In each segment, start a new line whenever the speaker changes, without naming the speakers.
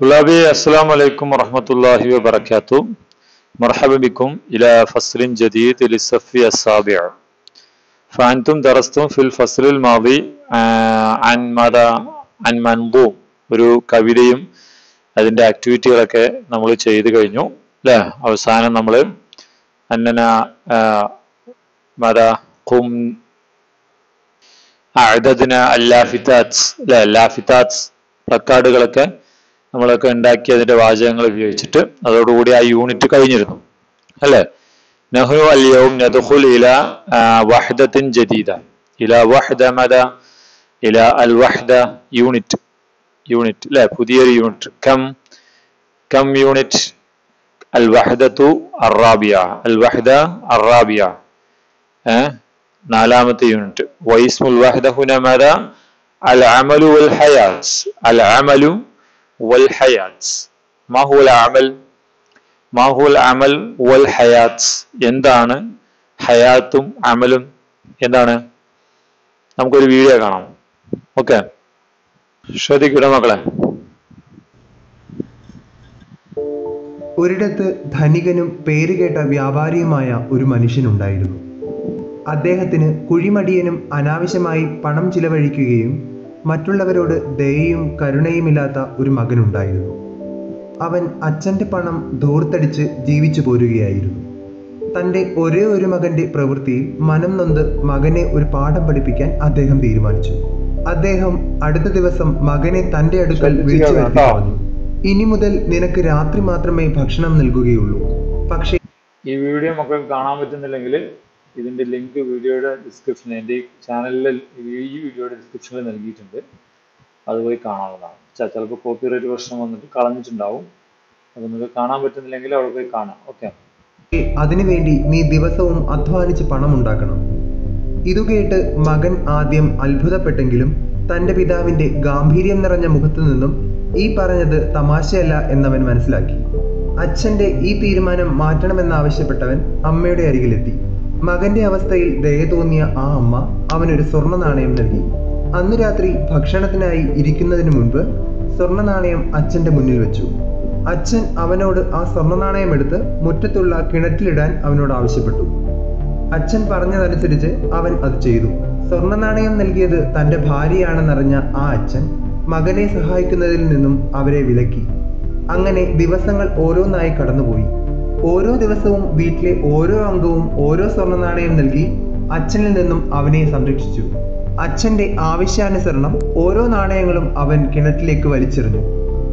طلابي السلام عليكم ورحمة الله وبركاته مرحبا بكم إلى فصل جديد للصف السابع فأنتم درستم في الفصل الماضي آه، عن ماذا عن منظوم ഒരു കവിതയും അതിന്റെ ആക്ടിവിറ്റികളൊക്കെ നമ്മൾ ചെയ്തു കഴിഞ്ഞു അല്ലേ അവസാനം നമ്മൾ അന്നന മത കും അഴതദിന അല്ലാഫിത്താറ്റ്സ് അല്ലെ ലാഫിത്താറ്റ്സ് പ്ലക്കാർഡുകളൊക്കെ നമ്മളൊക്കെ ഉണ്ടാക്കി അതിന്റെ വാചകങ്ങൾ ഉപയോഗിച്ചിട്ട് അതോടുകൂടി ആ യൂണിറ്റ് കഴിഞ്ഞിരുന്നു അല്ലെ നഹു അല്യവും നദുഖുൽ ഇല ആ, വഹ്ദത്തിൻ ജദീദ ഇല വഹ്ദ മദ ഇല അൽ വഹ്ദ യൂണിറ്റ് യൂണിറ്റ് അല്ലെ പുതിയൊരു യൂണിറ്റ് കം കം യൂണിറ്റ് അൽ വഹദത്തു അറാബിയ അൽ വഹദ അറാബിയ ഏഹ് നാലാമത്തെ യൂണിറ്റ് വൈസ്മുൽ വഹദ ഹുന മദ അൽ അമലു വൽ ഹയാത്ത് അൽ അമലു വൽ ഹയാത്ത് മാ ഹുവൽ അമൽ മാ ഹുവൽ അമൽ വൽ ഹയാത്ത് എന്താണ് ഹയാത്തും അമലും എന്താണ് നമുക്കൊരു വീഡിയോ കാണാം ഓക്കെ ശ്രദ്ധിക്കൂടെ മക്കളെ
ഒരിടത്ത് ധനികനും പേരുകേട്ട വ്യാപാരിയുമായ ഒരു മനുഷ്യനുണ്ടായിരുന്നു അദ്ദേഹത്തിന് കുഴിമടിയനും അനാവശ്യമായി പണം ചിലവഴിക്കുകയും മറ്റുള്ളവരോട് ദയയും കരുണയുമില്ലാത്ത ഒരു മകനുണ്ടായിരുന്നു അവൻ അച്ഛൻ്റെ പണം ധൂർത്തടിച്ച് ജീവിച്ചു പോരുകയായിരുന്നു തൻ്റെ ഒരേ ഒരു മകന്റെ പ്രവൃത്തിയിൽ മനം നൊന്ത് മകനെ ഒരു പാഠം പഠിപ്പിക്കാൻ അദ്ദേഹം തീരുമാനിച്ചു അദ്ദേഹം അടുത്ത ദിവസം മകനെ തൻ്റെ അടുക്കൽ വിളിച്ചു വരുത്തി പറഞ്ഞു ഇനി മുതൽ നിനക്ക് രാത്രി മാത്രമേ ഭക്ഷണം നൽകുകയുള്ളൂ പക്ഷേ
ഈ വീഡിയോ മക്കൾക്ക് കാണാൻ പറ്റുന്നില്ലെങ്കിൽ ഇതിന്റെ ലിങ്ക് വീഡിയോയുടെ ഡിസ്ക്രിപ്ഷനിൽ എൻ്റെ ഈ ചാനലിൽ ഈ വീഡിയോയുടെ ഡിസ്ക്രിപ്ഷനിൽ നൽകിയിട്ടുണ്ട് അത് പോയി കാണാവുന്നതാണ് ച- ചിലപ്പോൾ കോപ്പിറൈറ്റ് പ്രശ്നം വന്നിട്ട് കളഞ്ഞിട്ടുണ്ടാവും അപ്പോൾ നിങ്ങൾക്ക് കാണാൻ പറ്റുന്നില്ലെങ്കിൽ അവിടെ പോയി കാണാം ഓക്കെ
അതിനുവേണ്ടി നീ ദിവസവും അധ്വാനിച്ച് പണമുണ്ടാക്കണം ഇതു കേട്ട് മകൻ ആദ്യം അത്ഭുതപ്പെട്ടെങ്കിലും തന്റെ പിതാവിന്റെ ഗാംഭീര്യം നിറഞ്ഞ മുഖത്തു നിന്നും ഈ പറഞ്ഞത് തമാശയല്ല എന്നവൻ മനസ്സിലാക്കി അച്ഛന്റെ ഈ തീരുമാനം മാറ്റണമെന്നാവശ്യപ്പെട്ടവൻ അമ്മയുടെ അരികിലെത്തി മകന്റെ അവസ്ഥയിൽ ദയ തോന്നിയ ആ അമ്മ അവനൊരു സ്വർണ്ണ നാണയം നൽകി അന്നു രാത്രി ഭക്ഷണത്തിനായി ഇരിക്കുന്നതിന് മുൻപ് സ്വർണ്ണ നാണയം അച്ഛന്റെ മുന്നിൽ വെച്ചു അച്ഛൻ അവനോട് ആ സ്വർണ്ണ നാണയം എടുത്ത് മുറ്റത്തുള്ള കിണറ്റിലിടാൻ അവനോട് ആവശ്യപ്പെട്ടു അച്ഛൻ പറഞ്ഞതനുസരിച്ച് അവൻ അത് ചെയ്തു സ്വർണ്ണ നാണയം നൽകിയത് തന്റെ ഭാര്യയാണെന്നറിഞ്ഞ ആ അച്ഛൻ മകനെ സഹായിക്കുന്നതിൽ നിന്നും അവരെ വിലക്കി അങ്ങനെ ദിവസങ്ങൾ ഓരോന്നായി കടന്നുപോയി ഓരോ ദിവസവും വീട്ടിലെ ഓരോ അംഗവും ഓരോ സ്വർണ്ണ നാണയം നൽകി അച്ഛനിൽ നിന്നും അവനെ സംരക്ഷിച്ചു അച്ഛന്റെ ആവശ്യാനുസരണം ഓരോ നാണയങ്ങളും അവൻ കിണറ്റിലേക്ക് വലിച്ചെറിഞ്ഞു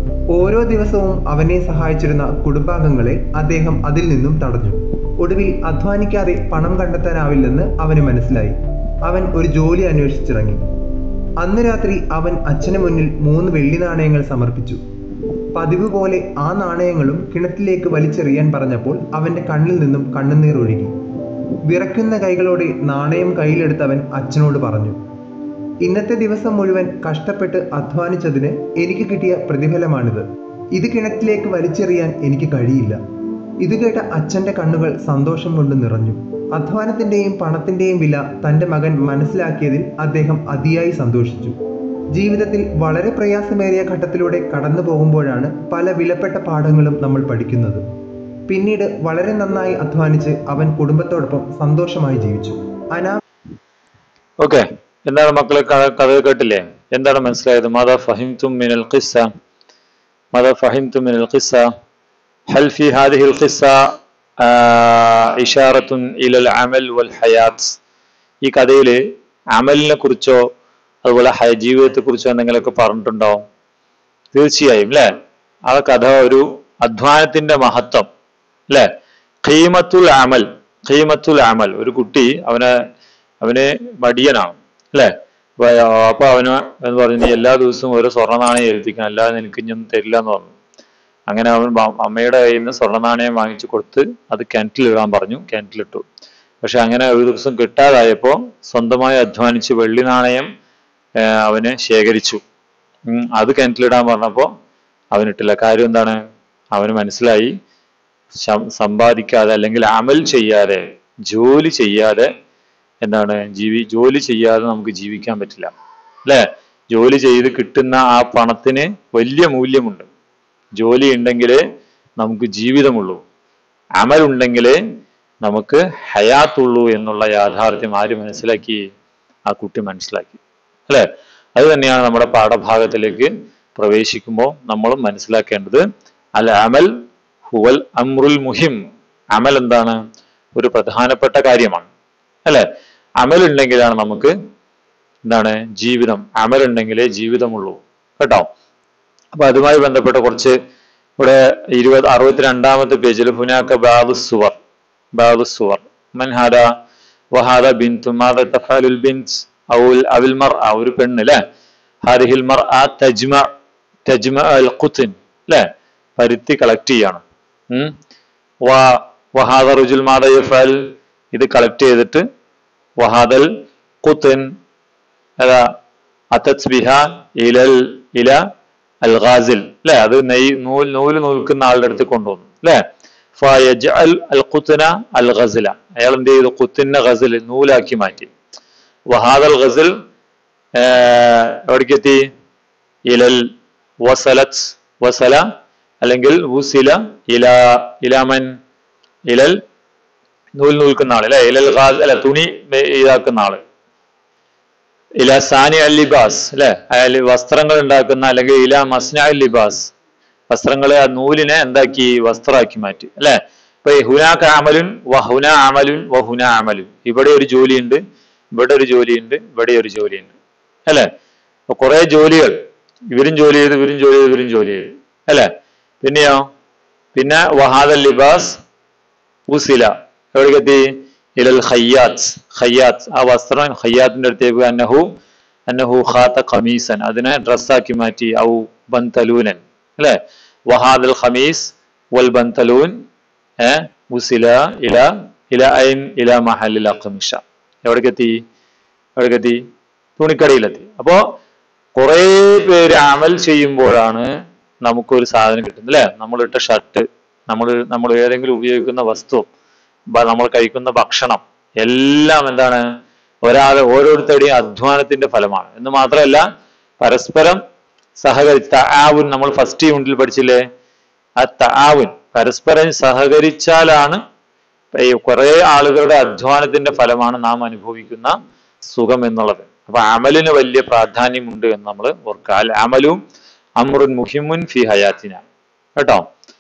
ഓരോ ദിവസവും അവനെ സഹായിച്ചിരുന്ന കുടുംബാംഗങ്ങളെ അദ്ദേഹം അതിൽ നിന്നും തടഞ്ഞു ഒടുവിൽ അധ്വാനിക്കാതെ പണം കണ്ടെത്താനാവില്ലെന്ന് അവന് മനസ്സിലായി അവൻ ഒരു ജോലി അന്വേഷിച്ചിറങ്ങി അന്ന് രാത്രി അവൻ അച്ഛന് മുന്നിൽ മൂന്ന് വെള്ളി നാണയങ്ങൾ സമർപ്പിച്ചു പതിവ് പോലെ ആ നാണയങ്ങളും കിണറ്റിലേക്ക് വലിച്ചെറിയാൻ പറഞ്ഞപ്പോൾ അവന്റെ കണ്ണിൽ നിന്നും കണ്ണുനീർ ഒഴുകി വിറയ്ക്കുന്ന കൈകളോടെ നാണയം കയ്യിലെടുത്തവൻ അച്ഛനോട് പറഞ്ഞു ഇന്നത്തെ ദിവസം മുഴുവൻ കഷ്ടപ്പെട്ട് അധ്വാനിച്ചതിന് എനിക്ക് കിട്ടിയ പ്രതിഫലമാണിത് ഇത് കിണറ്റിലേക്ക് വലിച്ചെറിയാൻ എനിക്ക് കഴിയില്ല ഇത് കേട്ട അച്ഛന്റെ കണ്ണുകൾ സന്തോഷം കൊണ്ട് നിറഞ്ഞു അധ്വാനത്തിന്റെയും പണത്തിന്റെയും വില തന്റെ മകൻ മനസ്സിലാക്കിയതിൽ അദ്ദേഹം അതിയായി സന്തോഷിച്ചു ജീവിതത്തിൽ വളരെ പ്രയാസമേറിയ ഘട്ടത്തിലൂടെ കടന്നു പോകുമ്പോഴാണ് പല വിലപ്പെട്ട പാഠങ്ങളും നമ്മൾ പഠിക്കുന്നത് പിന്നീട് വളരെ നന്നായി അധ്വാനിച്ച് അവൻ കുടുംബത്തോടൊപ്പം സന്തോഷമായി ജീവിച്ചു അനാ
ഓക്കെ എന്താണ് മക്കളെ ക- കഥ കേട്ടില്ലേ എന്താണ് മനസ്സിലായത് മത ഫഹിംതും മിനൽ ഖിസ്സ മത ഫഹിംതും മിനൽ ഖിസ്സ ഹൽ ഫി ഹാദിഹിൽ ഖിസ്സ ഇഷാറത്തുൻ ഇലൽ അമൽ വൽ ഹയാത്ത് ഈ കഥയിൽ അമലിനെ കുറിച്ചോ അതുപോലെ ഹയ ജീവിതത്തെ കുറിച്ചോ എന്തെങ്കിലുമൊക്കെ പറഞ്ഞിട്ടുണ്ടോ തീർച്ചയായും അല്ലെ ആ കഥ ഒരു അധ്വാനത്തിന്റെ മഹത്വം അല്ലെ ഖീമത്തുൽ അമൽ ഖീമത്തുൽ അമൽ ഒരു കുട്ടി അവന് അവന് മടിയനാണ് അല്ലെ അപ്പൊ അപ്പൊ അവന് എന്ന് പറഞ്ഞു നീ എല്ലാ ദിവസവും ഓരോ സ്വർണ്ണ നാണയം എഴുതിക്കണം അല്ലാതെ നിനക്ക് ഇനിയൊന്നും തരില്ല എന്ന് പറഞ്ഞു അങ്ങനെ അവൻ ബ- അമ്മയുടെ കയ്യിൽ നിന്ന് സ്വർണ്ണ നാണയം വാങ്ങിച്ചു കൊടുത്ത് അത് കിണറ്റിലിടാൻ പറഞ്ഞു കിണറ്റിലിട്ടു പക്ഷെ അങ്ങനെ ഒരു ദിവസം കിട്ടാതായപ്പോ സ്വന്തമായി അധ്വാനിച്ച് വെള്ളി നാണയം ആ, അവന് ശേഖരിച്ചു ഉം, അത് കിണറ്റിലിടാൻ പറഞ്ഞപ്പോ അവനിട്ടില്ല കാര്യം എന്താണ് അവന് മനസ്സിലായി ശം- സമ്പാദിക്കാതെ അല്ലെങ്കിൽ അമൽ ചെയ്യാതെ ജോലി ചെയ്യാതെ എന്താണ് ജീവി ജോലി ചെയ്യാതെ നമുക്ക് ജീവിക്കാൻ പറ്റില്ല അല്ലെ ജോലി ചെയ്ത് കിട്ടുന്ന ആ പണത്തിന് വലിയ മൂല്യമുണ്ട് ജോലി ഉണ്ടെങ്കിലേ നമുക്ക് ജീവിതമുള്ളൂ അമലുണ്ടെങ്കിലേ നമുക്ക് ഹയാത്തുള്ളൂ എന്നുള്ള യാഥാർത്ഥ്യം ആര് മനസ്സിലാക്കി ആ കുട്ടി മനസ്സിലാക്കി അല്ലെ അത് തന്നെയാണ് നമ്മുടെ പാഠഭാഗത്തിലേക്ക് പ്രവേശിക്കുമ്പോൾ നമ്മളും മനസ്സിലാക്കേണ്ടത് അൽ അമൽ ഹുവൽ അമ്രുൽ മുഹിം അമൽ എന്താണ് ഒരു പ്രധാനപ്പെട്ട കാര്യമാണ് അല്ലെ അമൽ ഉണ്ടെങ്കിലാണ് നമുക്ക് എന്താണ് ജീവിതം അമൽ ഉണ്ടെങ്കിലേ ജീവിതമുള്ളൂ കേട്ടോ അപ്പൊ അതുമായി ബന്ധപ്പെട്ട കുറച്ച് ഇവിടെ ഇരുപത് അറുപത്തിരണ്ടാമത്തെ പേജിൽ ഹുനാക്ക ബാബു സുവർ ബാബു സുവർ മൻഹാദ വഹാദ ബിന്തു മാദ തഫാലുൽ ബിൻസ് ഔൽ അവിൽ മർ ഒരു പെണ്ണ് അല്ലെ ഹാരിഹിൽ മർ ആ തജ്മ തജ്മ അൽ ഖുത്തിൻ അല്ലെ പരുത്തി കളക്ട് ചെയ്യാണ് ഉം വ- വഹാദ റുജുൽ മാദ യഫൽ ഇത് കളക്ട് ചെയ്തിട്ട് വഹാദൽ ഖുത്തിൻ അതാ അത്തത് ബിഹ ഇലൽ ഇല അൽ ഗാസിൽ അല്ലെ അത് നെയ് നൂൽ നൂല് നൂൽക്കുന്ന ആളുടെ അടുത്ത് കൊണ്ടുവന്നു അല്ലെ ഫയജ്അൽ അൽ ഖുത്ന അൽ ഗസില അയാൾ എന്ത് ചെയ്തു ഖുത്തിനെ ഗസിൽ നൂലാക്കി മാറ്റി വഹാദൽ ഗസിൽ എവിടേക്കെത്തി ഇലൽ വസലത്ത് വസല അല്ലെങ്കിൽ വുസില ഇല ഇലാമൻ ഇലൽ നൂൽ നൂൽക്കുന്ന ആള് അല്ലെ ഇലൽ ഗാസ് അല്ലെ തുണി മെ- ഇതാക്കുന്ന ആള് ഇല സാനി അൽ ലിബാസ് അല്ലെ അയാൾ വസ്ത്രങ്ങൾ ഉണ്ടാക്കുന്ന അല്ലെങ്കിൽ ഇല മസ്ന അൽ ലിബാസ് വസ്ത്രങ്ങളെ ആ നൂലിനെ എന്താക്കി വസ്ത്രമാക്കി മാറ്റി അല്ലെ ഇപ്പൊ ഈ ഹുനാക്ക അമലുൻ വഹുന അമലുൻ വഹുന അമലുൻ ഇവിടെ ഒരു ജോലിയുണ്ട് ഇവിടെ ഒരു ജോലിയുണ്ട് ഇവിടെ ഒരു ജോലിയുണ്ട് അല്ലെ അപ്പൊ കുറെ ജോലികൾ ഇവരും ജോലി ചെയ്ത് ഇവരും ജോലി ചെയ്ത് ഇവരും ജോലി ചെയ്ത് അല്ലെ പിന്നെയോ പിന്നെ വഹാദൽ ലിബാസ് ഉസില എവിടേക്കെത്തി ഇലൽ ഖയ്യാത്ത് ഖയ്യാത്ത് ആ വസ്ത്രം ഖയ്യാത്തിന്റെ അടുത്തേക്ക് അന്നഹു അന്നഹു ഖാത്ത ഖമീസൻ അതിനെ ഡ്രസ്സാക്കി മാറ്റി ഔ ബന്തലൂനൻ അല്ലെ വഹാദൽ ഖമീസ് വൽ ബന്തലൂൻ ഏ ഉസില ഇല ഇല ഐൻ ഇല മഹലിൽ അഖമിഷ എവിടേക്കെത്തി എവിടേക്കെത്തി തുണിക്കടയിലെത്തി അപ്പോ കുറെ പേര് അമൽ ചെയ്യുമ്പോഴാണ് നമുക്കൊരു സാധനം കിട്ടുന്നത് അല്ലെ നമ്മളിട്ട ഷർട്ട് നമ്മൾ നമ്മൾ ഏതെങ്കിലും ഉപയോഗിക്കുന്ന വസ്തു ബ- നമ്മൾ കഴിക്കുന്ന ഭക്ഷണം എല്ലാം എന്താണ് ഒരാൾ ഓരോരുത്തരുടെയും അധ്വാനത്തിന്റെ ഫലമാണ് എന്ന് മാത്രമല്ല പരസ്പരം സഹകരിച്ച് തആവുൻ നമ്മൾ ഫസ്റ്റ് യൂണിറ്റിൽ പഠിച്ചില്ലേ ആ തആവുൻ പരസ്പരം സഹകരിച്ചാലാണ് ഈ കുറെ ആളുകളുടെ അധ്വാനത്തിന്റെ ഫലമാണ് നാം അനുഭവിക്കുന്ന സുഖം എന്നുള്ളത് അപ്പൊ അമലിന് വലിയ പ്രാധാന്യമുണ്ട് എന്ന് നമ്മൾ ഓർക്കുക അൽ അമലും അമ്രുൻ മുഹിമുൻ ഫി ഹയാത്തിന കേട്ടോ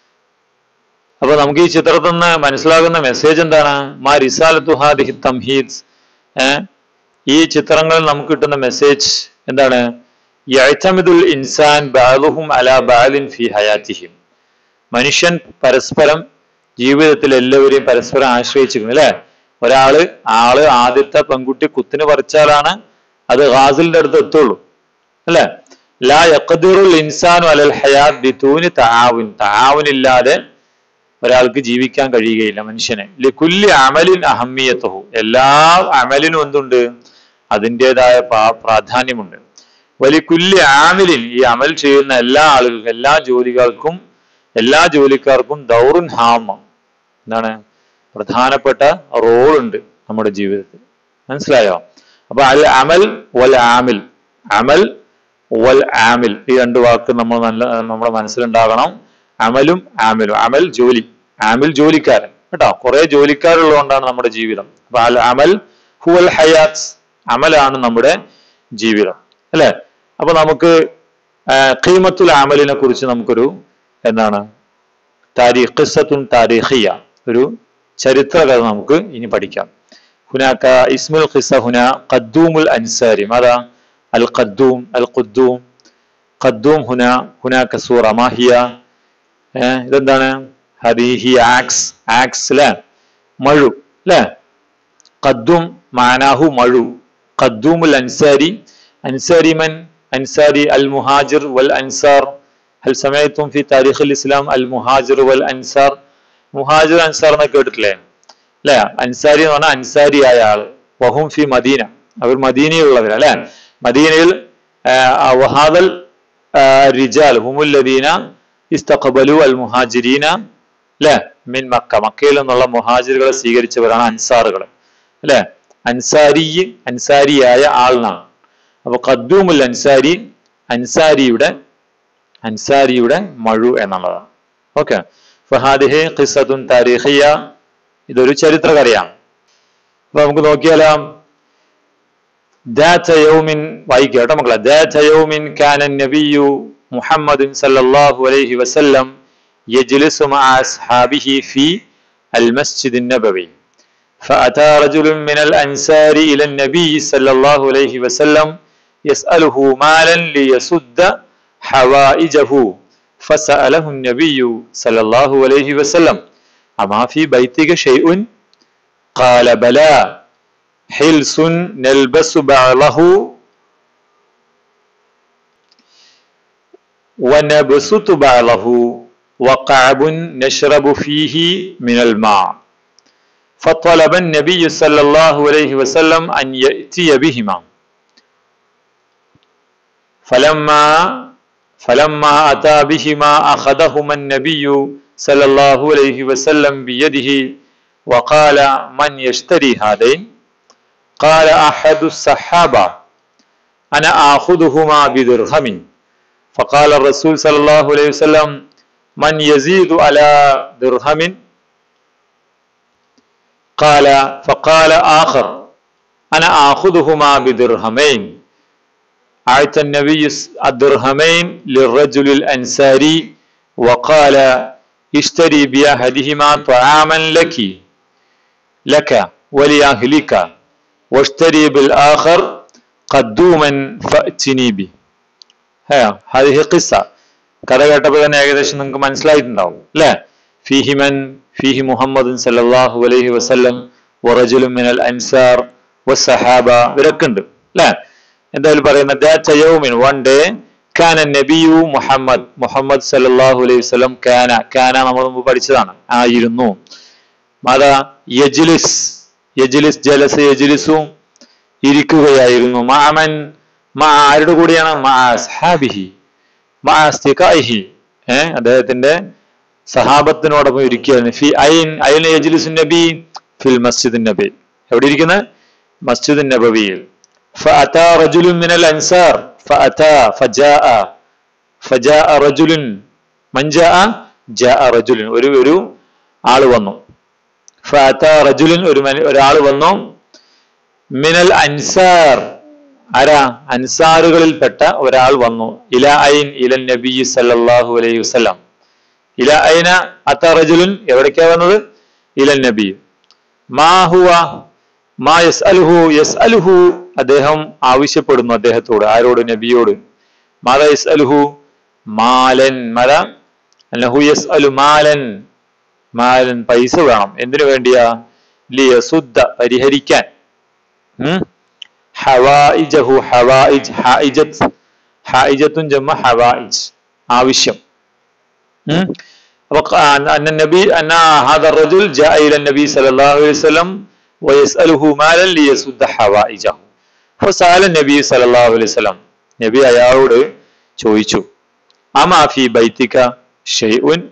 അപ്പൊ നമുക്ക് ഈ ചിത്രത്തിൽ നിന്ന് മനസ്സിലാകുന്ന മെസ്സേജ് എന്താണ് മാ റിസാലത്തു ഹാദിഹി തംഹീദ് ഏഹ് ഈ ചിത്രങ്ങളിൽ നമുക്ക് കിട്ടുന്ന മെസ്സേജ് എന്താണ് യഅ്തമിദുൽ ഇൻസാൻ ബഅദുഹും അലാ ബഅദിൻ ഫി ഹയാത്തിഹിം മനുഷ്യൻ പരസ്പരം ജീവിതത്തിൽ എല്ലാവരെയും പരസ്പരം ആശ്രയിച്ചിരിക്കുന്നു അല്ലെ ഒരാള് ആള് ആദ്യത്തെ പെൺകുട്ടി കുത്തിന് പറിച്ചാലാണ് അത് ഹാസിലിന്റെ അടുത്ത് എത്തുള്ളൂ അല്ലെ ലാ യഖദിറുൽ ഇൻസാനു അലൽ ഹയാത്ത് ബിതൂനി തആവുൻ തആവുൻ ഇല്ലാതെ ഒരാൾക്ക് ജീവിക്കാൻ കഴിയുകയില്ല മനുഷ്യന് ലിക്കുല്ലി അമലിൻ അഹമ്മിയത്തഹു എല്ലാ അമലിനും എന്തുണ്ട് അതിൻ്റെതായ പ്രാധാന്യമുണ്ട് വലിക്കുല്ലി ആമിലിൻ ഈ അമൽ ചെയ്യുന്ന എല്ലാ ആളുകൾക്കും എല്ലാ ജോലികൾക്കും എല്ലാ ജോലിക്കാർക്കും ദൗറുൻ ഹാമ എന്താണ് പ്രധാനപ്പെട്ട റോൾ ഉണ്ട് നമ്മുടെ ജീവിതത്തിൽ മനസ്സിലായോ അപ്പൊ അൽ അമൽ വൽ ആമിൽ അമൽ വൽ ആമിൽ ഈ രണ്ട് വാക്ക് നമ്മൾ നല്ല നമ്മുടെ മനസ്സിലുണ്ടാകണം അമലും ആമിലും അമൽ ജോലി ആമിൽ ജോലിക്കാരൻ കേട്ടോ കുറെ ജോലിക്കാരുള്ളതുകൊണ്ടാണ് നമ്മുടെ ജീവിതം അപ്പൊ അൽ അമൽ ഹുവൽ ഹയാത്ത് അമലാണ് നമ്മുടെ ജീവിതം അല്ലെ അപ്പൊ നമുക്ക് ഖീമത്തുൽ അമലിനെ കുറിച്ച് നമുക്കൊരു എന്താണ് താരീഖ് ഖിസ്സത്തുൻ താരീഖിയ ഒരു ചരിത്രകഥ നമുക്ക് ഇനി പഠിക്കാം ഹുനാക്ക ഇസ്മുൽ ഖിസ്സ ഹുന ഖദ്ദൂമുൽ അൻസാരി മാതാ അൽ ഖദ്ദൂം അൽ ഖുദ്ദൂം ഖദ്ദൂം ഹുന ഹുനാക്ക സൂറ മാഹിയ ഏഹ് ഇതെന്താണ് ഹദീഹി ആക്സ് ആക്സ് അല്ലെ മഴു അല്ലെ ഖദ്ദൂം മാനാഹു മഴു ഖദ്ദൂമുൽ അൻസാരി അൻസാരി മൻ അൻസാരി അൽ മുഹാജിർ വൽ അൻസാർ ഹൽ സമയത്തും ഫി താരിഖ് ഇസ്ലാം അൽ മുഹാജിർ വൽ അൻസാർ മുഹാജിർ അൻസാർ എന്നൊക്കെ കേട്ടിട്ടില്ലേ അല്ലെ അൻസാരി എന്ന് പറഞ്ഞാൽ അൻസാരിയായ ആള് വഹും ഫി മദീന അവർ മദീനയിലുള്ളവർ അല്ലെ മദീനയിൽ വഹാദൽ റിജാൽ ഹുമുല്ലദീന ഇസ്തഖബലു അൽ മുഹാജിരീന അല്ലെ മിൻ മക്ക മക്കയിൽ നിന്നുള്ള മുഹാജിറുകളെ സ്വീകരിച്ചവരാണ് അൻസാറുകൾ അല്ലെ അൻസാരി അൻസാരിയായ ആളിനാണ് അപ്പൊ ഖദ്ദൂമുൽ അൻസാരി അൻസാരിയുടെ അൻസാരിയുടെ മഴു എന്നുള്ളതാണ് ഓക്കെ ഫഹാദിഹെ ഖിസത്തുൻ താരിഖിയ ഇതൊരു ചരിത്ര കഥയാണ് അപ്പൊ നമുക്ക് നോക്കിയാലോ ذات يوم വായിക്കുക കേട്ടോ മക്കളെ ذات يوم كان النبي محمد صلى الله عليه وسلم يجلس مع أصحابه في المسجد النبوي فأتى رجل من الأنصار إلى النبي صلى الله عليه وسلم يسأله مالا ليسد حوائجه فسأله النبي صلى الله عليه وسلم أما في بيتك شيء قال بلى حلس نلبس بعضه ونبسط بعضه وقعب نشرب فيه من الماء فطلب النبي صلى الله عليه وسلم أن يأتي بهما فلما فلما أتى بهما أخذهما النبي صلى الله عليه وسلم بيده وقال من يشتري هذين قال أحد الصحابة أنا آخذهما بدرهم فقال الرسول صلى الله عليه وسلم من يزيد على درهم قال فقال آخر أنا آخذهما بدرهمين أعطى النبي الدرهمين للرجل الأنصاري وقال اشتري بأحدهما طعاما لك لك ولأهلك واشتري بالآخر قدوما فأتني به ها هذه قصة കഥ കേട്ടപ്പോൾ തന്നെ ഏകദേശം നിങ്ങൾക്ക് മനസ്സിലായിട്ടുണ്ടാവും അല്ലേ ഫിഹിമൻ ഫിഹി മുഹമ്മദ് സല്ലല്ലാഹു അലൈഹി വസല്ലം വറജുലും മിനൽ അൻസാർ വസ്സഹാബ ഇവരൊക്കെ ഉണ്ട് അല്ലേ എന്തായാലും പറയുന്നത് ദാറ്റ് യൗമിൻ വൺ ഡേ കാന നബിയു മുഹമ്മദ് മുഹമ്മദ് സല്ലല്ലാഹു അലൈഹി വസല്ലം കാന കാന നമ്മൾ മുമ്പ് പഠിച്ചതാണ് ആയിരുന്നു മാതാ യജ്ലിസ് യജ്ലിസ് ജലസ് യജ്ലിസു ഇരിക്കുകയായിരുന്നു മാമൻ മാ ആരുടെ കൂടിയാണ് മാ അസ്ഹാബിഹി മാ അസ്തിഖായിഹി ഏഹ് അദ്ദേഹത്തിന്റെ സഹാബത്തിനോടൊപ്പം ഇരിക്കുകയായിരുന്നു ഫി ഐൻ ഐൻ യജ്ലിസു നബി ഫിൽ മസ്ജിദ് നബി എവിടെ ഇരിക്കുന്നത് മസ്ജിദ് നബവിയിൽ فأتى رجل من الأنصار فأتى فجاء فجاء رجل من جاء جاء رجل ഒരു ഒരു ആള് വന്നു فأتى رجل ഒരു മനു- ഒരാൾ വന്നു മിനൽ അൻസാർ ആരാ അൻസാറുകളിൽപ്പെട്ട ഒരാൾ വന്നു ഇല ഐൻ ഇല നബി സല്ലല്ലാഹു അലൈഹി വസല്ലം ഇല ഐന അത്ത റജുലുൻ എവിടേക്കാ വന്നത് ഇല നബി മാ ഹുവ മാ യസ് അലുഹു യസ് അലുഹു അദ്ദേഹം ആവശ്യപ്പെടുന്നു അദ്ദേഹത്തോട് ആരോട് നബിയോട് മാത യസ് അലുഹു മാലൻ മല അല്ലഹു യസ് അലു മാലൻ മാലൻ പൈസ വേണം എന്തിനു വേണ്ടിയാ ലിയസുദ്ധ പരിഹരിക്കാൻ ഉം? ഹവായിജഹു ഹവായിജ് ഹായിജത്ത് ഹായിജത്തും ജമ്മ ഹവായിജ് ആവശ്യം ഉം? അപ്പൊ ക- അന്ന നബി അന്ന ഹാദ റജുൽ ജാ ഇല നബി സല്ലല്ലാഹു അലൈഹി വസല്ലം വയസ്അലുഹു മാലൻ ലിയസുദ്ദ ഹവായിജഹു ഫസഅല നബി സല്ലല്ലാഹു അലൈഹി വസല്ലം നബി അയാളോട് ചോദിച്ചു അമാ ഫി ബൈത്തിക ഷൈഉൻ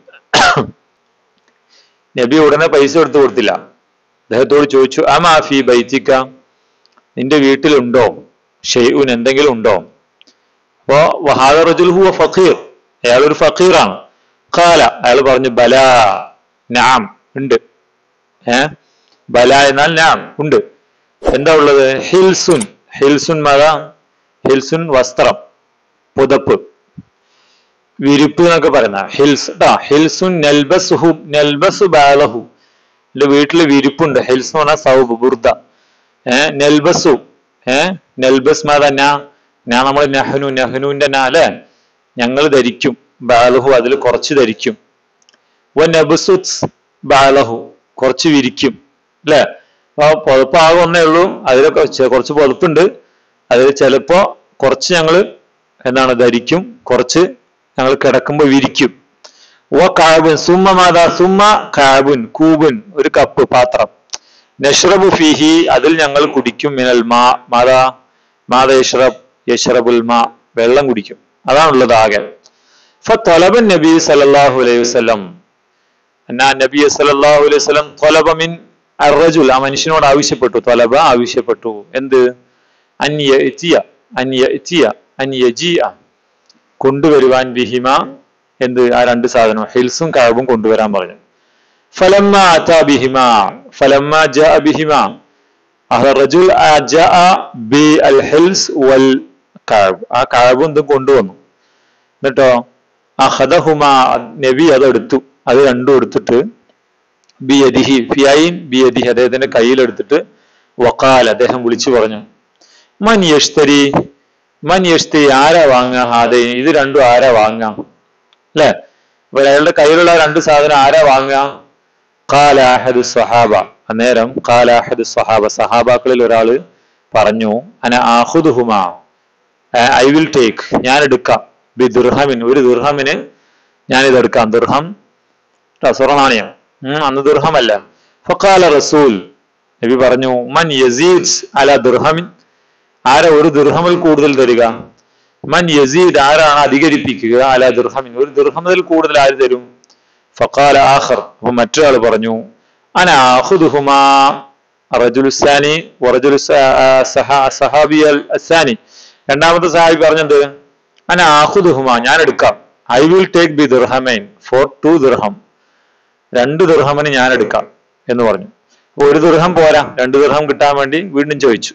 നബി ഉടനെ പൈസ എടുത്തു കൊടുത്തില്ല അദ്ദേഹത്തോട് ചോദിച്ചു അമാ ഫി ബൈത്തിക നിന്റെ വീട്ടിലുണ്ടോ ഷെയ്ഉൻ എന്തെങ്കിലും ഉണ്ടോ അപ്പോ വഹാദ റജുൽ ഹുവ ഫഖീർ അയാൾ ഒരു ഫഖീറാണ് കാല അയാൾ പറഞ്ഞു ബല നാം ഉണ്ട് ഏ ബല എന്നാൽ നാം ഉണ്ട് എന്താ ഉള്ളത് ഹിൽസുൻ ഹിൽസുൻ മത ഹിൽസുൻ വസ്ത്രം പുതപ്പ് വിരിപ്പ് എന്നൊക്കെ പറയുന്ന ഹിൽസ് ട്ടാ ഹിൽസുൻ നെൽബസുഹു നെൽബസു ബാലഹു എന്റെ വീട്ടില് വിരിപ്പുണ്ട് ഹിൽസ് എന്ന് പറഞ്ഞാൽ സൗബ് ബുർദ ഏഹ് നെൽബസു ഏഹ് നെൽബസ് മാത നാ നാ നമ്മൾ നഹനു നഹനുവിന്റെ നാ അല്ലെ ഞങ്ങൾ ധരിക്കും ബാലഹു അതിൽ കുറച്ച് ധരിക്കും വ നബസുത് ബാലഹു കുറച്ച് വിരിക്കും അല്ലെ അപ്പൊ പുതപ്പ് ആകെ ഒന്നേ ഉള്ളൂ അതിലൊക്കെ ചെ- കുറച്ച് പുതപ്പുണ്ട് അതിൽ ചിലപ്പോ കുറച്ച് ഞങ്ങള് എന്താണ് ധരിക്കും കുറച്ച് ഞങ്ങൾ കിടക്കുമ്പോ വിരിക്കും ഓ കാബുൻ സുമ്മ മാതാ സുമ്മ കാബുൻ കൂബുൻ ഒരു കപ്പ് പാത്രം നഷ്റബു ഫിഹി അതിൽ ഞങ്ങൾ കുടിക്കും മിനൽ മാ മാതാ മാത യഷ്റബ് യഷ്റബുൽ മാ വെള്ളം കുടിക്കും അതാണുള്ളത് ആകെ ഫലബൻ നബി സല്ലല്ലാഹു അലൈഹി വസല്ലം എന്നാ നബി സല്ലല്ലാഹു അലൈഹി വസല്ലം തൊലബ മിൻ അർറജുൽ ആ മനുഷ്യനോട് ആവശ്യപ്പെട്ടു തൊലബ ആവശ്യപ്പെട്ടു എന്ത് അന്യ എത്തിയ അന്യ എത്തിയ അന്യ ജിയ കൊണ്ടുവരുവാൻ ബിഹിമ എന്ത് ആ രണ്ട് സാധനം ഹിൽസും കഴബും കൊണ്ടുവരാൻ പറഞ്ഞു ഫലമ്മ അതാ ബിഹിമ ഫലമ്മ ജാ ബിഹിമ റജുൽ ബി അൽ ഹിൽസ് വൽ കഴബ് ആ കഴബും എന്തും കൊണ്ടുവന്നു എന്നിട്ടോ അഹദഹുമ നബി അത് എടുത്തു അത് രണ്ടും എടുത്തിട്ട് ബി അദിഹി ഫിയായിൻ ബി അദിഹി അദ്ദേഹത്തിന്റെ കയ്യിലെടുത്തിട്ട് വക്കാൽ അദ്ദേഹം വിളിച്ചു പറഞ്ഞു മൻ യഷ്തരി മൻ യഷ്തരി ആരാ വാങ്ങാ ഹാദേ ഇത് രണ്ടും ആരാ വാങ്ങാം അല്ലെ അപ്പൊ അയാളുടെ കയ്യിലുള്ള രണ്ട് സാധനം ആരാ വാങ്ങാ കാലാഹദ് സഹാബ അന്നേരം കാലാഹദ് സഹാബ സഹാബാക്കളിൽ ഒരാള് പറഞ്ഞു അന ആഹുദുഹുമാ ഐ വിൽ ടേക്ക് ഞാൻ എടുക്കാം ബി ദുർഹമിൻ ഒരു ദുർഹമിന് ഞാൻ ഇത് എടുക്കാം ദുർഹം സ്വർണനാണയം ഉം, അന്ന് ദുർഹമല്ല ഫക്കാല റസൂൽ നബി പറഞ്ഞു മൻ യസീദ് അല ദുർഹമിൻ ആരാ ഒരു ദുർഹമിൽ കൂടുതൽ തരിക മൻ യസീദ് ആരാണ് അധികരിപ്പിക്കുക അല ദുർഹമിൻ ഒരു ദുർഹമിൽ കൂടുതൽ ആര് തരും ഫക്കാല ആഖർ അപ്പൊ മറ്റൊരാൾ പറഞ്ഞു അന ആഖുദുഹുമാ റജുലുസാനി വറജുലു സഹാബി അൽ അസാനി രണ്ടാമത്തെ സഹാബി പറഞ്ഞത് അന ആഖുദുഹുമാ ഞാൻ എടുക്കാം ഐ വിൽ ടേക്ക് ബി ദുർഹമൈൻ ഫോർ ടു ദുർഹം രണ്ട് ദുർഹമിന് ഞാൻ എടുക്കാം എന്ന് പറഞ്ഞു അപ്പൊ ഒരു ദുർഹം പോരാ രണ്ട് ദുർഹം കിട്ടാൻ വേണ്ടി വീണ്ടും ചോദിച്ചു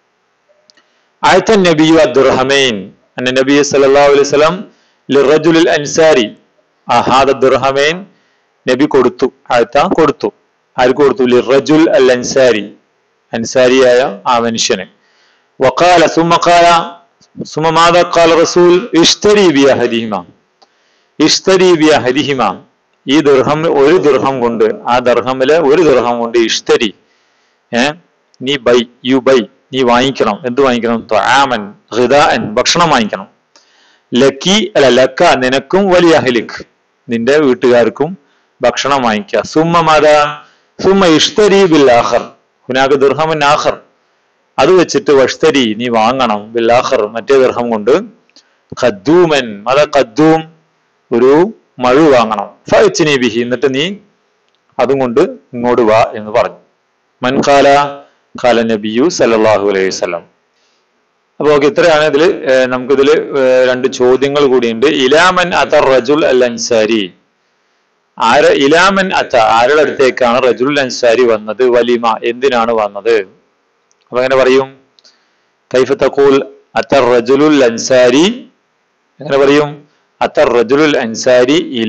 ആയത്ത നബിയു അദ്ദുർഹമൈൻ അന്ന നബി സല്ലല്ലാഹു അലൈഹി വസല്ലം ലിറജുലിൽ അൻസാരി അഹാദ ദുർഹമൈൻ നബി കൊടുത്തു ആയത്ത കൊടുത്തു ആർക്ക് കൊടുത്തു ലിറജുൽ അൽ അൻസാരി അൻസാരിയായ ആ മനുഷ്യന് വക്കാല സുമക്കാല സുമമാത കാല റസൂൽ ഇഷ്തരി ബി അഹദിഹിമ ഇഷ്തരി ബി അഹദിഹിമ ഈ ദുർഹം ഒരു ദുർഹം കൊണ്ട് ആ ദർഹമില് ഒരു ദുർഹം കൊണ്ട് ഇഷ്തരി ഏ നീ ബൈ യു ബൈ നീ വാങ്ങിക്കണം എന്ത് വാങ്ങിക്കണം ത്വആമൻ ഹിദാൻ ഭക്ഷണം വാങ്ങിക്കണം ലക്കി അല്ല ലക്ക നിനക്കും വലിയ അഹലിക് നിന്റെ വീട്ടുകാർക്കും ഭക്ഷണം വാങ്ങിക്കുക സുമ്മ മത സുമ്മ ഇഷ്തരി ബിൽ ആഖർ ഹുനാക്ക് ദുർഹമൻ ആഖർ അത് വെച്ചിട്ട് വഷ്തരി നീ വാങ്ങണം ബിൽ ആഖർ മറ്റേ ദുർഹം കൊണ്ട് ഖദ്ദൂമൻ മത ഖദ്ദൂം ഒരു മഴു വാങ്ങണം ഫയച്ചിനി ബിഹി എന്നിട്ട് നീ അതും കൊണ്ട് ഇങ്ങോട്ട് വാ എന്ന് പറഞ്ഞു മൻകാല കാല നബിയു സല്ലല്ലാഹു അലൈഹി വസല്ലം അപ്പൊ ഓക്കെ ഇത്രയാണ് ഇതില് ഏർ നമുക്കിതില് ഏർ രണ്ട് ചോദ്യങ്ങൾ കൂടിയുണ്ട് ഇലാമൻ അത റജുൽ അൽ അൻസാരി ആര് ഇലാമൻ അത്ത ആരുടെ അടുത്തേക്കാണ് റജുൽ അൻസാരി വന്നത് വലിമ എന്തിനാണ് വന്നത് അപ്പൊ എങ്ങനെ പറയും കൈഫ തഖൂൽ അത്ത റജുലുൽ അൻസാരി എങ്ങനെ പറയും അത്ത റജുലുൽ അൻസാരി ഇല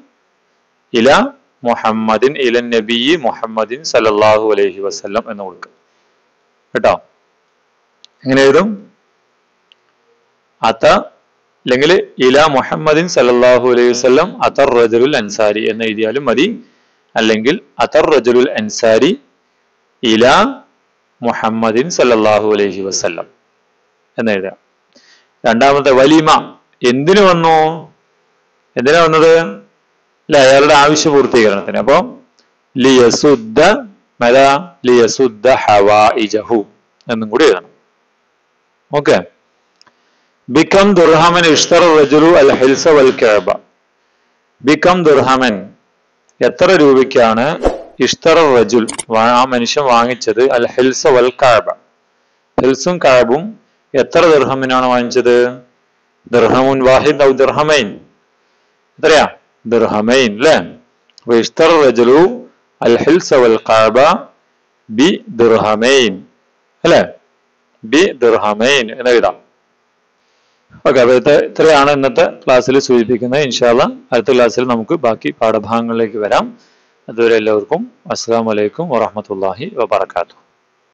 ഇല മുഹമ്മദിൻ ഇല നബി മുഹമ്മദിൻ സല്ലല്ലാഹു അലൈഹി വസല്ലം എന്ന് കൊടുക്കുക കേട്ടോ എങ്ങനെ എഴുതും അത്ത അല്ലെങ്കിൽ ഇല മുഹമ്മദിൻ സല്ലല്ലാഹു അലൈഹി വസല്ലം അത്തർ റജുലുൽ അൻസാരി എന്ന് എഴുതിയാലും മതി അല്ലെങ്കിൽ അത്തർ റജുലുൽ അൻസാരി ഇല മുഹമ്മദിൻ സല്ലല്ലാഹു അലൈഹി വസല്ലം എന്ന് എഴുതാം രണ്ടാമത്തെ വലിമ എന്തിനു വന്നു എന്തിനാ വന്നത് അല്ല അയാളുടെ ആവശ്യ പൂർത്തീകരണത്തിന് അപ്പൊ ലിയസുദ്ധ മല ലിയസുദ്ധ ഹവാഇജഹു എന്നും കൂടി എഴുതണം ഓക്കെ ബിക്കം ദുർഹമൻ ഇഷ്തർ റജുലു അൽ ഹിൽസ വൽ കഅബ ബിക്കം ദുർഹമൻ എത്ര രൂപയ്ക്കാണ് ഇഷ്തർ റജുൽ വാ- ആ മനുഷ്യൻ വാങ്ങിച്ചത് അൽ ഹിൽസ വൽ കഅബ ഹിൽസും കഅബും എത്ര ദുർഹമിനാണ് വാങ്ങിച്ചത് ദർഹമുൻ വാഹിദ് ഔ ദർഹമൈൻ എത്രയാ ദർഹമൈൻ അല്ലേ അപ്പൊ ഇഷ്തർ റജുലു അൽ ഹിൽസ വൽ കഅബ ബി ദർഹമൈൻ അല്ലേ ബി ദർഹമൈൻ എന്ന് എഴുതാം ഓക്കെ അപ്പൊ ഇത് ഇത്രയാണ് ഇന്നത്തെ ക്ലാസ്സിൽ സൂചിപ്പിക്കുന്നത് ഇൻഷാല്ല അടുത്ത ക്ലാസ്സിൽ നമുക്ക് ബാക്കി പാഠഭാഗങ്ങളിലേക്ക് വരാം അതുവരെ എല്ലാവർക്കും അസ്സാം വലൈക്കും വറഹമത്തല്ലാഹി വബർക്കാത്തു